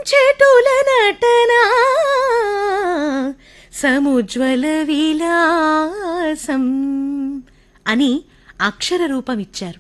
చెటుల నటనా సముజ్వల విలాసం అని అక్షర రూపమిచ్చారు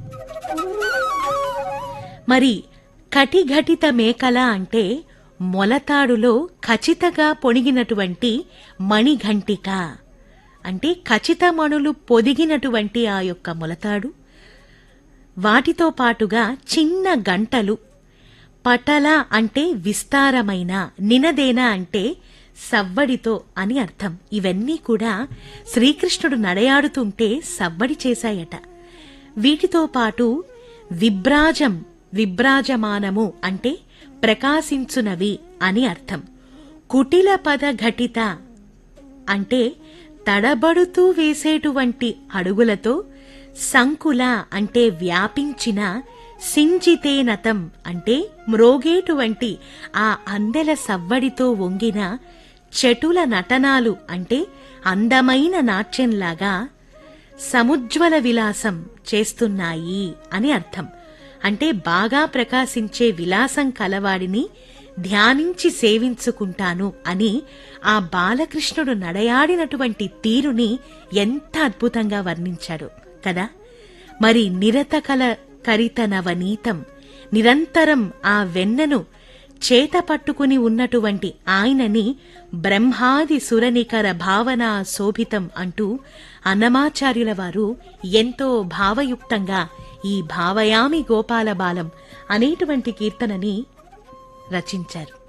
మరి కటిఘటిత మేకల అంటే మొలతాడులో ఖచ్చితగా పొణిగినటువంటి మణిఘంటిక అంటే ఖచ్చితమణులు పొదిగినటువంటి ఆ యొక్క మొలతాడు వాటితో పాటుగా చిన్న గంటలు పటల అంటే విస్తారమైన నినదేన అంటే సవ్వడితో అని అర్థం ఇవన్నీ కూడా శ్రీకృష్ణుడు నడయాడుతుంటే సవ్వడి చేశాయట వీటితో పాటు విభ్రాజం విభ్రాజమానము అంటే ప్రకాశించునవి అని అర్థం కుటిల పద ఘటిత అంటే తడబడుతూ వేసేటువంటి అడుగులతో సంకుల అంటే వ్యాపించిన సింజితేనతం అంటే మ్రోగేటువంటి ఆ అందెల సవ్వడితో వంగిన చెటుల నటనాలు అంటే అందమైన నాట్యంలాగా సముజ్వల విలాసం చేస్తున్నాయి అని అర్థం అంటే బాగా ప్రకాశించే విలాసం కలవాడిని ధ్యానించి సేవించుకుంటాను అని ఆ బాలకృష్ణుడు నడయాడినటువంటి తీరుని ఎంత అద్భుతంగా వర్ణించాడు కదా మరి నిరతకల కరిత నవనీతం నిరంతరం ఆ వెన్నను చేత పట్టుకుని ఉన్నటువంటి ఆయనని బ్రహ్మాది సురనికర భావన శోభితం అంటూ అన్నమాచార్యుల వారు ఎంతో భావయుక్తంగా ఈ భావయామి గోపాల బాలం అనేటువంటి కీర్తనని రచించారు